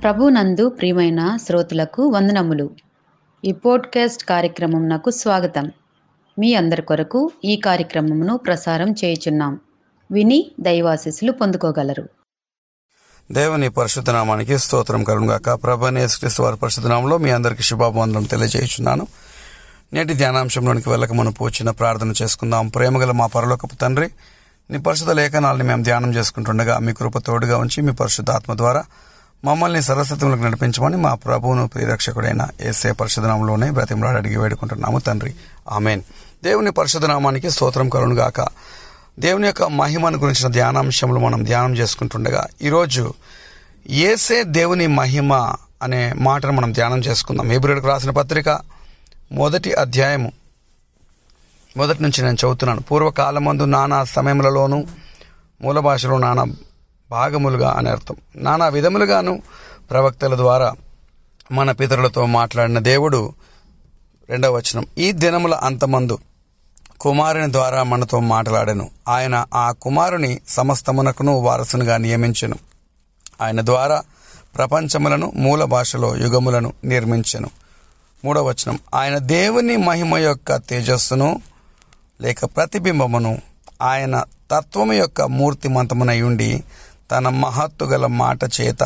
ప్రభునందు ప్రియమైన శ్రోతలకు వందనములు ఈ పోడ్కాస్ట్ కార్యక్రమం నాకు స్వాగతం మీ అందరి కొరకు ఈ కార్యక్రమమును ప్రసారం చేయుచున్నాం విని దైవాశీస్సులు పొందుకోగలరు దేవుని పరిశుద్ధ నామానికి స్తోత్రం కలుగాక ప్రభనేశ్వరిస్తు వారి పరిశుద్ధ నామంలో మీ అందరికీ శుభాబంధనం తెలియజేయుచున్నాను నేటి ధ్యానాంశంలోనికి వెళ్ళక మనం పూచిన ప్రార్థన చేసుకుందాం ప్రేమగల మా పరలోకపు తండ్రి నీ పరిశుద్ధ లేఖనాలని మేము ధ్యానం చేసుకుంటుండగా మీ కృప తోడుగా ఉంచి మీ పరిశుద్ధాత్మ ద్వారా మమ్మల్ని సరస్వతంలోకి నడిపించమని మా ప్రభువును ప్రియరక్షకుడైన ఏసే పరిశుధనామంలోనే బ్రతిమలాడి అడిగి వేడుకుంటున్నాము తండ్రి ఆమెన్ దేవుని పరిశుధనామానికి స్తోత్రం కలుగాక దేవుని యొక్క మహిమను గురించిన ధ్యానాంశములు మనం ధ్యానం చేసుకుంటుండగా ఈరోజు ఏసే దేవుని మహిమ అనే మాటను మనం ధ్యానం చేసుకుందాం ఏబ్రిల్కి రాసిన పత్రిక మొదటి అధ్యాయము మొదటి నుంచి నేను చదువుతున్నాను పూర్వకాలమందు నానా సమయములలోనూ మూల భాషలో నానా భాగములుగా అని అర్థం నానా విధములుగాను ప్రవక్తల ద్వారా మన పితరులతో మాట్లాడిన దేవుడు రెండవ వచనం ఈ దినముల అంతమందు కుమారుని ద్వారా మనతో మాట్లాడెను ఆయన ఆ కుమారుని సమస్తమునకును వారసునిగా నియమించెను ఆయన ద్వారా ప్రపంచములను మూల భాషలో యుగములను నిర్మించెను మూడవ వచనం ఆయన దేవుని మహిమ యొక్క తేజస్సును లేక ప్రతిబింబమును ఆయన తత్వము యొక్క మూర్తిమంతమునై ఉండి తన మహత్తు గల మాట చేత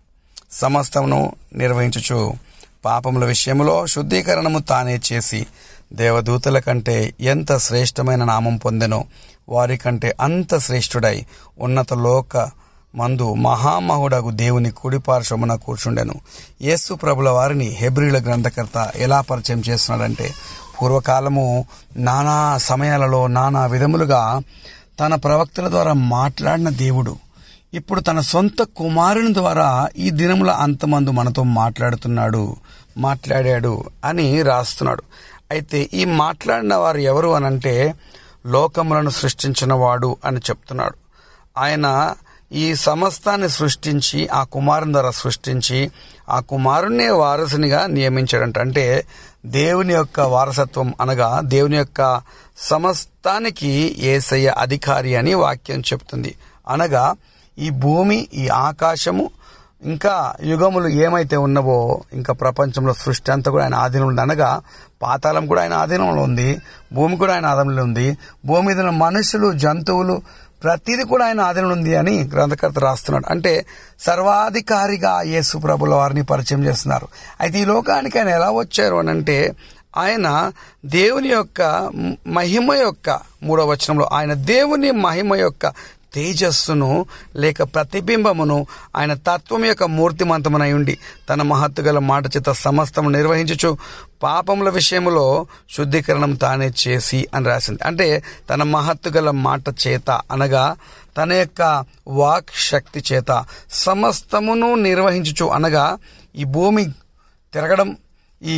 సమస్తమును నిర్వహించుచు పాపముల విషయంలో శుద్ధీకరణము తానే చేసి దేవదూతల కంటే ఎంత శ్రేష్టమైన నామం పొందెనో వారి కంటే అంత శ్రేష్ఠుడై ఉన్నత లోక మందు మహామహుడగు దేవుని కుడిపార్శ్వమున కూర్చుండెను యేసు ప్రభుల వారిని హెబ్రిల గ్రంథకర్త ఎలా పరిచయం చేస్తున్నాడంటే పూర్వకాలము నానా సమయాలలో నానా విధములుగా తన ప్రవక్తల ద్వారా మాట్లాడిన దేవుడు ఇప్పుడు తన సొంత కుమారుని ద్వారా ఈ దినముల అంతమందు మనతో మాట్లాడుతున్నాడు మాట్లాడాడు అని రాస్తున్నాడు అయితే ఈ మాట్లాడిన వారు ఎవరు అనంటే లోకములను సృష్టించిన వాడు అని చెప్తున్నాడు ఆయన ఈ సమస్తాన్ని సృష్టించి ఆ కుమారుని ద్వారా సృష్టించి ఆ కుమారుణ్ణే వారసునిగా నియమించాడంట అంటే దేవుని యొక్క వారసత్వం అనగా దేవుని యొక్క సమస్తానికి ఏసయ్య అధికారి అని వాక్యం చెప్తుంది అనగా ఈ భూమి ఈ ఆకాశము ఇంకా యుగములు ఏమైతే ఉన్నవో ఇంకా ప్రపంచంలో సృష్టి అంతా కూడా ఆయన ఆధీనంలో ఉంది అనగా పాతాళం కూడా ఆయన ఆధీనంలో ఉంది భూమి కూడా ఆయన ఆధీనంలో ఉంది భూమి మీద ఉన్న మనుషులు జంతువులు ప్రతిదీ కూడా ఆయన ఆధీనంలో ఉంది అని గ్రంథకర్త రాస్తున్నాడు అంటే సర్వాధికారిగా యేసు ప్రభుల వారిని పరిచయం చేస్తున్నారు అయితే ఈ లోకానికి ఆయన ఎలా వచ్చారు అని అంటే ఆయన దేవుని యొక్క మహిమ యొక్క మూడవ వచనంలో ఆయన దేవుని మహిమ యొక్క తేజస్సును లేక ప్రతిబింబమును ఆయన తత్వం యొక్క మూర్తిమంతమునై ఉండి తన మహత్తు గల మాట చేత సమస్తము నిర్వహించుచు పాపముల విషయంలో శుద్ధీకరణం తానే చేసి అని రాసింది అంటే తన మహత్తు గల మాట చేత అనగా తన యొక్క వాక్ శక్తి చేత సమస్తమును నిర్వహించుచు అనగా ఈ భూమి తిరగడం ఈ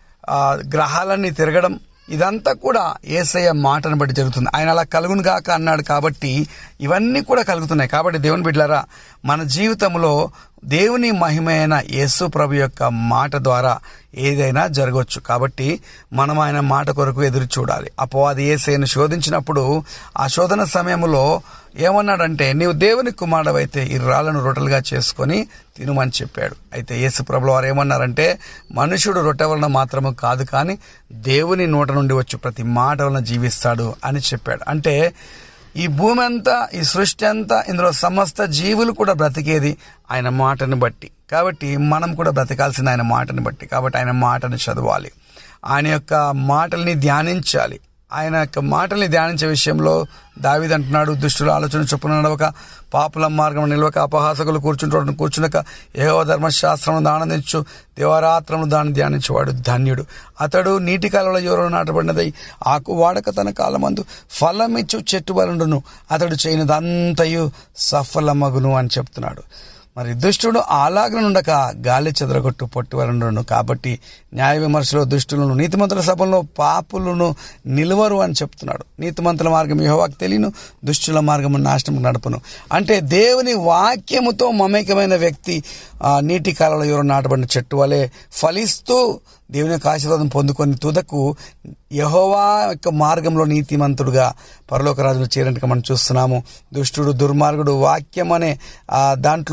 గ్రహాలన్నీ తిరగడం ఇదంతా కూడా ఏసయ్య మాటను బట్టి జరుగుతుంది ఆయన అలా కలుగును కాక అన్నాడు కాబట్టి ఇవన్నీ కూడా కలుగుతున్నాయి కాబట్టి దేవుని బిడ్డలారా మన జీవితంలో దేవుని మహిమైన యేసు ప్రభు యొక్క మాట ద్వారా ఏదైనా జరగవచ్చు కాబట్టి మనం ఆయన మాట కొరకు ఎదురు చూడాలి అపవాది ఏసైను శోధించినప్పుడు ఆ శోధన సమయంలో ఏమన్నాడంటే నీవు దేవుని కుమారుడవైతే ఈ రాళ్లను రొట్టెలుగా చేసుకొని తినుమని చెప్పాడు అయితే యేసు ప్రభుల వారు ఏమన్నారంటే మనుషుడు రొట్టె వలన మాత్రము కాదు కానీ దేవుని నోట నుండి వచ్చి ప్రతి మాట వలన జీవిస్తాడు అని చెప్పాడు అంటే ఈ భూమి అంతా ఈ సృష్టి అంతా ఇందులో సమస్త జీవులు కూడా బ్రతికేది ఆయన మాటను బట్టి కాబట్టి మనం కూడా బ్రతకాల్సింది ఆయన మాటను బట్టి కాబట్టి ఆయన మాటను చదవాలి ఆయన యొక్క మాటల్ని ధ్యానించాలి ఆయన యొక్క మాటల్ని ధ్యానించే విషయంలో దావిది అంటున్నాడు దుష్టుల ఆలోచన చొప్పున నడవక పాపుల మార్గం నిలవక అపహాసకులు కూర్చుంటాడు కూర్చునక ఏవో ధర్మశాస్త్రం ఆనందించు దేవరాత్రము దాన్ని ధ్యానించేవాడు ధన్యుడు అతడు నీటి కాలంలో ఎవరో నాటబడినదై ఆకు వాడక తన కాలమందు ఫలమిచ్చు చెట్టు వలండును అతడు చేయనిదంతయు సఫలమగును అని చెప్తున్నాడు మరి దుష్టుడు అలాగనుండక గాలి చెదరగొట్టు పొట్టివరండును కాబట్టి న్యాయ విమర్శలో దుష్టులను నీతిమంతుల సభలో పాపులను నిలువరు అని చెప్తున్నాడు నీతిమంతుల మార్గం యహోవాకు తెలియను దుష్టుల మార్గము నాశనం నడుపును అంటే దేవుని వాక్యముతో మమేకమైన వ్యక్తి ఆ నీటి కాలంలో ఎవరు నాటబడిన చెట్టు వలె ఫలిస్తూ దేవుని యొక్క ఆశీర్వాదం పొందుకొని తుదకు యహోవా యొక్క మార్గంలో నీతిమంతుడుగా పరలోక రాజును చేరినట్టుగా మనం చూస్తున్నాము దుష్టుడు దుర్మార్గుడు వాక్యం అనే ఆ దాంట్లో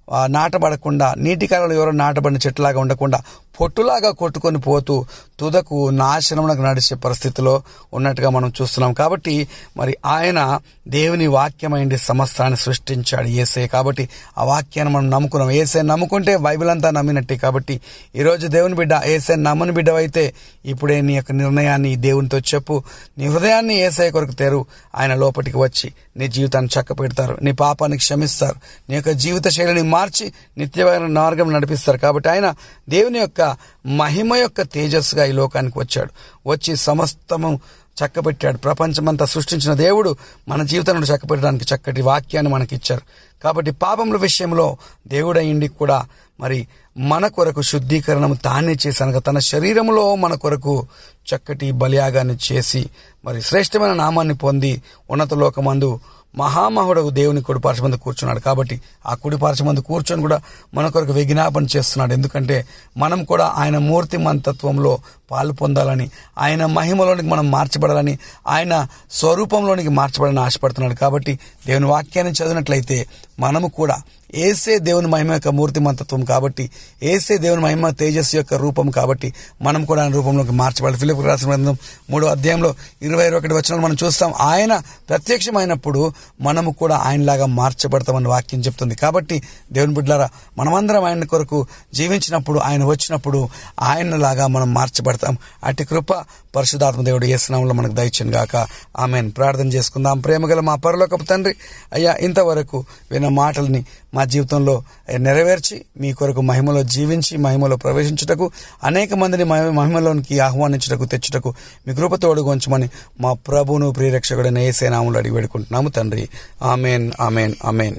ఆ, నాటబడకుండా నీటి కాలంలో ఎవరో నాటబడిన చెట్టులాగా ఉండకుండా పొట్టులాగా కొట్టుకొని పోతూ తుదకు నాశనమునకు నడిచే పరిస్థితిలో ఉన్నట్టుగా మనం చూస్తున్నాం కాబట్టి మరి ఆయన దేవుని వాక్యమైంది సమస్తాన్ని సృష్టించాడు ఏసే కాబట్టి ఆ వాక్యాన్ని మనం నమ్ముకున్నాం ఏసే నమ్ముకుంటే బైబిల్ అంతా నమ్మినట్టే కాబట్టి ఈరోజు దేవుని బిడ్డ ఏసే నమ్మని బిడ్డ అయితే ఇప్పుడే నీ యొక్క నిర్ణయాన్ని దేవునితో చెప్పు నీ హృదయాన్ని ఏసే కొరకు తెరు ఆయన లోపలికి వచ్చి నీ జీవితాన్ని చక్క పెడతారు నీ పాపాన్ని క్షమిస్తారు నీ యొక్క జీవిత శైలిని మార్చి నిత్యమైన మార్గం నడిపిస్తారు కాబట్టి ఆయన దేవుని యొక్క మహిమ యొక్క తేజస్సుగా ఈ లోకానికి వచ్చాడు వచ్చి సమస్తము చక్కబెట్టాడు ప్రపంచమంతా సృష్టించిన దేవుడు మన జీవితంలో చక్కబెట్టడానికి చక్కటి వాక్యాన్ని మనకి ఇచ్చారు కాబట్టి పాపముల విషయంలో దేవుడయిండి కూడా మరి మన కొరకు శుద్ధీకరణం తానే చేశాను తన శరీరంలో మన కొరకు చక్కటి బలియాగాన్ని చేసి మరి శ్రేష్టమైన నామాన్ని పొంది ఉన్నత లోకమందు మహామహుడు దేవుని కుడి పార్శ్వమందు కూర్చున్నాడు కాబట్టి ఆ కుడి పార్శ్వమందు కూర్చొని కూడా మన కొరకు విజ్ఞాపన చేస్తున్నాడు ఎందుకంటే మనం కూడా ఆయన మూర్తి మంతత్వంలో పాలు పొందాలని ఆయన మహిమలోనికి మనం మార్చబడాలని ఆయన స్వరూపంలోనికి మార్చబడాలని ఆశపడుతున్నాడు కాబట్టి దేవుని వాక్యాన్ని చదివినట్లయితే మనము కూడా ఏసే దేవుని మహిమ యొక్క మూర్తి మంతత్వం కాబట్టి ఏసే దేవుని మహిమ తేజస్సు యొక్క రూపం కాబట్టి మనం కూడా ఆయన రూపంలోకి మార్చబడాలి ఫిలిప్ రాసిన గ్రంథం మూడో అధ్యాయంలో ఇరవై ఒకటి వచ్చిన మనం చూస్తాం ఆయన ప్రత్యక్షమైనప్పుడు మనము కూడా ఆయనలాగా మార్చబడతామని వాక్యం చెప్తుంది కాబట్టి దేవుని బిడ్డలారా మనమందరం ఆయన కొరకు జీవించినప్పుడు ఆయన వచ్చినప్పుడు ఆయనలాగా మనం మార్చబడతాం అట్టి కృప పరిశుధాత్మ దేవుడు ఏ స్నామంలో మనకు దయచను గాక ఆమెన్ ప్రార్థన చేసుకుందాం ప్రేమగల మా పరలోకపు తండ్రి అయ్యా ఇంతవరకు విన్న మాటల్ని మా జీవితంలో నెరవేర్చి మీ కొరకు మహిమలో జీవించి మహిమలో ప్రవేశించుటకు అనేక మందిని మహి- మహిమలోనికి ఆహ్వానించుటకు తెచ్చుటకు మీ కృపతో అడుగుంచమని మా ప్రభువును ప్రియరక్షకుడైన ఏ సేనాములు అడిగి వేడుకుంటున్నాము తండ్రి ఆమెన్ ఆమెన్ ఆమెన్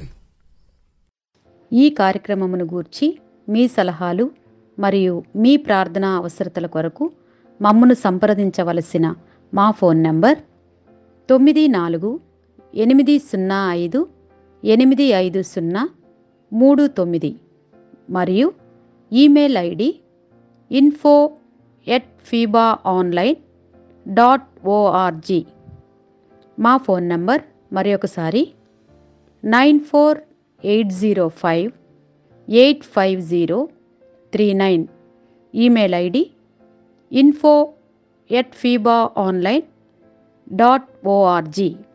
ఈ కార్యక్రమమును గూర్చి మీ సలహాలు మరియు మీ ప్రార్థనా అవసరతల కొరకు మమ్మను సంప్రదించవలసిన మా ఫోన్ నంబర్ తొమ్మిది నాలుగు ఎనిమిది సున్నా ఐదు ఎనిమిది ఐదు సున్నా మూడు తొమ్మిది మరియు email ID info at Feeba online dot O R G మా ఫోన్ నంబర్ మరి ఒకసారి nine four eight zero five eight five zero three nine email ID info at Feeba online dot ORG